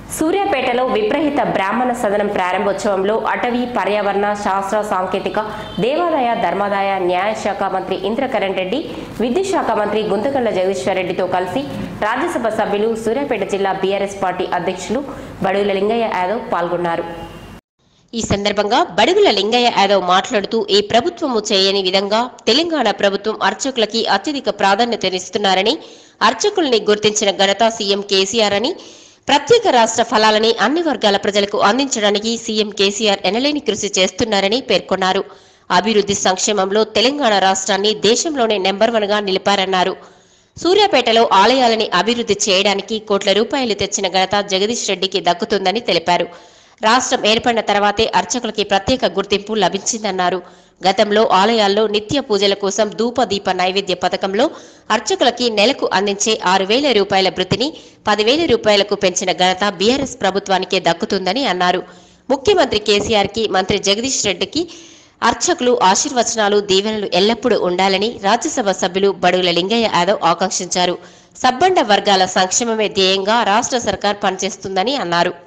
సూర్యాపేటలో విప్రహిత బ్రాహ్మణ సదనం ప్రారంభోత్సవంలో అటవీ పర్యావరణ శాస్త్ర సాంకేతిక దేవాదాయ ధర్మాదాయ న్యాయ శాఖ మంత్రి ఇంద్రకరణ్ రెడ్డి విద్యుత్ శాఖ మంత్రి గుంతకళ్ల జగదీశ్వర్ రెడ్డితో కలిసి రాజ్యసభ సభ్యులు సూర్యాపేట జిల్లా బీఆర్ఎస్ పార్టీ అధ్యక్షులు బడుగుల లింగయ్య యాదవ్ పాల్గొన్నారు ఈ సందర్భంగా బడుగుల లింగయ్య యాదవ్ మాట్లాడుతూ ఏ ప్రభుత్వము చేయని విధంగా తెలంగాణ ప్రభుత్వం అర్చకులకి అత్యధిక ప్రాధాన్యతనిస్తున్నారని అర్చకుల్ని గుర్తించిన ఘనత సీఎం కేసీఆర్ అని ప్రత్యేక రాష్ట్ర ఫలాలని అన్ని వర్గాల ప్రజలకు అందించడానికి సీఎం కేసీఆర్ ఎనలేని కృషి చేస్తున్నారని పేర్కొన్నారు అభివృద్ధి సంక్షేమంలో తెలంగాణ రాష్ట్రాన్ని దేశంలోనే నెంబర్ వన్ గా నిలిపారన్నారు సూర్యాపేటలో ఆలయాలని అభివృద్ధి చేయడానికి కోట్ల రూపాయలు తెచ్చిన ఘనత జగదీష్ రెడ్డికి దక్కుతుందని తెలిపారు రాష్ట్రం ఏర్పడిన తర్వాతే అర్చకులకి ప్రత్యేక గుర్తింపు లభించిందన్నారు గతంలో ఆలయాల్లో నిత్య పూజల కోసం ధూప దీప నైవేద్య పథకంలో అర్చకులకి నెలకు అందించే ఆరు వేల రూపాయల వృత్తిని పదివేల రూపాయలకు పెంచిన ఘనత బీఆర్ఎస్ ప్రభుత్వానికే దక్కుతుందని అన్నారు ముఖ్యమంత్రి కేసీఆర్ కి మంత్రి జగదీష్ రెడ్డికి అర్చకులు ఆశీర్వచనాలు దీవెనలు ఎల్లప్పుడూ ఉండాలని రాజ్యసభ సభ్యులు బడుగుల లింగయ్య యాదవ్ ఆకాంక్షించారు సబ్బండ వర్గాల సంక్షేమమే ధ్యేయంగా రాష్ట్ర సర్కార్ పనిచేస్తుందని అన్నారు